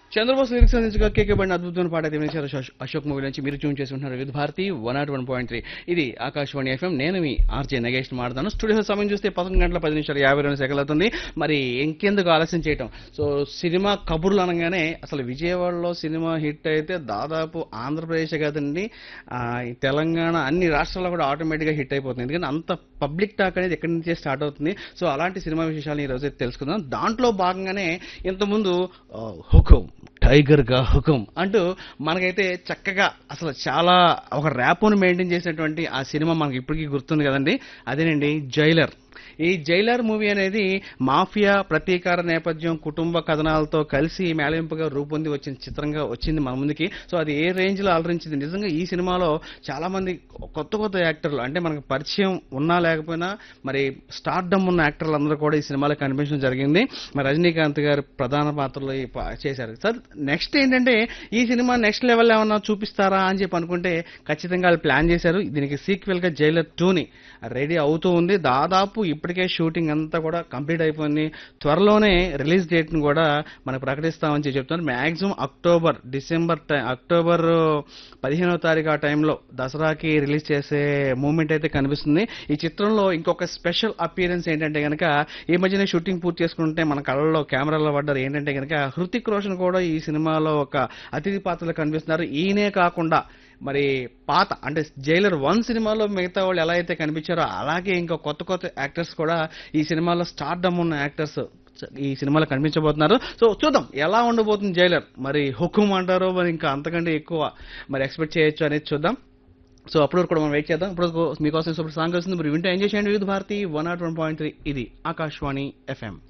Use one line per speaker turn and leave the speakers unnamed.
Chandrabose lyrics అందించగా కేకేబడిన అద్భుతమైన పాట అయితే వినేశారు అశోక్- అశోక్ మూవీ నుంచి మీరు ట్యూన్ చేసి ఉంటున్నారు with Bharati one naught one point three ఇది ఆకాశవాణి ఎఫ్ఎం నేను మీ ఆర్జే నగేష్ మాడతాను స్టూడియో సమయం చూస్తే పదకొండు గంటల పది నిమిషాలు యాభై రెండు సెకండ్లు అవుతుంది మరి ఇంకెందుకు ఆలస్యం చేయటం సో సినిమా కబుర్లు అనగానే అసలు విజయవాడలో సినిమా హిట్ అయితే దాదాపు ఆంధ్రప్రదేశ్ కాదండి ఆ, ఈ తెలంగాణ అన్ని రాష్ట్రాల్లో కూడా ఆటోమేటిక్గా హిట్ అయిపోతుంది ఎందుకంటే అంత పబ్లిక్ టాక్ అనేది ఎక్కడి నుంచే స్టార్ట్ అవుతుంది సో అలాంటి సినిమా విశేషాలను ఈ రోజు అయితే తెలుసుకుందాం దాంట్లో భాగంగానే ఇంతకుముందు ఆ, హుకుం టైగర్ గా హుకుం అంటూ మనకైతే చక్కగా అసలు చాలా ఒక ర్యాప్ను మెయింటైన్ చేసినటువంటి ఆ సినిమా మనకి ఇప్పటికీ గుర్తుంది కదండి అదేనండి జైలర్ ఈ జైలర్ మూవీ అనేది మాఫియా ప్రతీకార నేపథ్యం కుటుంబ కథనాలతో కలిసి మేళవింపుగా రూపొంది వచ్చిన చిత్రంగా వచ్చింది మన ముందుకి సో అది ఏ రేంజ్ లో అలరించింది నిజంగా ఈ సినిమాలో చాలా మంది కొత్త కొత్త యాక్టర్లు అంటే మనకు పరిచయం ఉన్నా లేకపోయినా మరి స్టార్డమ్ ఉన్న యాక్టర్లు అందరూ కూడా ఈ సినిమాలో కనిపించడం జరిగింది మరి రజనీకాంత్ గారు ప్రధాన పాత్రలో ఈ పా- చేశారు సార్ నెక్స్ట్ ఏంటంటే ఈ సినిమా నెక్స్ట్ లెవెల్ ఏమన్నా చూపిస్తారా అని చెప్పి అనుకుంటే ఖచ్చితంగా వాళ్ళు ప్లాన్ చేశారు దీనికి సీక్వెల్ గా జైలర్ టూని రెడీ అవుతూ ఉంది దాదాపు ఇప్పటికే షూటింగ్ అంతా కూడా కంప్లీట్ అయిపోయింది త్వరలోనే రిలీజ్ డేట్ ని కూడా మనకు ప్రకటిస్తామని చెప్పి చెప్తున్నారు మాక్సిమం అక్టోబర్ డిసెంబర్ టై- అక్టోబర్ పదిహేనో తారీఖు ఆ టైంలో దసరాకి రిలీజ్ చేసే మూమెంట్ అయితే కనిపిస్తుంది ఈ చిత్రంలో ఇంకొక స్పెషల్ అపియరెన్స్ ఏంటంటే కనుక ఈ మధ్యనే షూటింగ్ పూర్తి చేసుకుంటే మన కళ్ళలో కెమెరాలో పడ్డారు ఏంటంటే కనుక హృతిక్ రోషన్ కూడా ఈ సినిమాలో ఒక అతిథి పాత్రలో కనిపిస్తున్నారు ఈయనే కాకుండా మరి పాత అంటే జైలర్ వన్ సినిమాలో మిగతా వాళ్ళు ఎలా అయితే కనిపించారో అలాగే ఇంకా కొత్త కొత్త యాక్టర్స్ కూడా ఈ సినిమాలో స్టార్డమ్ ఉన్న యాక్టర్స్ ఈ సినిమాలో కనిపించబోతున్నారు సో చూద్దాం ఎలా ఉండబోతుంది జైలర్ మరి హుకుం అంటారో మరి ఇంకా అంతకంటే ఎక్కువ మరి ఎక్స్పెక్ట్ చేయొచ్చు అనేది చూద్దాం సో అప్పుడు వరకు కూడా మనం వెయిట్ చేద్దాం ఇప్పుడు మీకోసం ఇప్పుడు సాంగ్ వస్తుంది మరి వింటే ఎంజాయ్ చేయండి Vividh Bharati one naught one point three ఇది ఆకాశవాణి ఎఫ్ఎం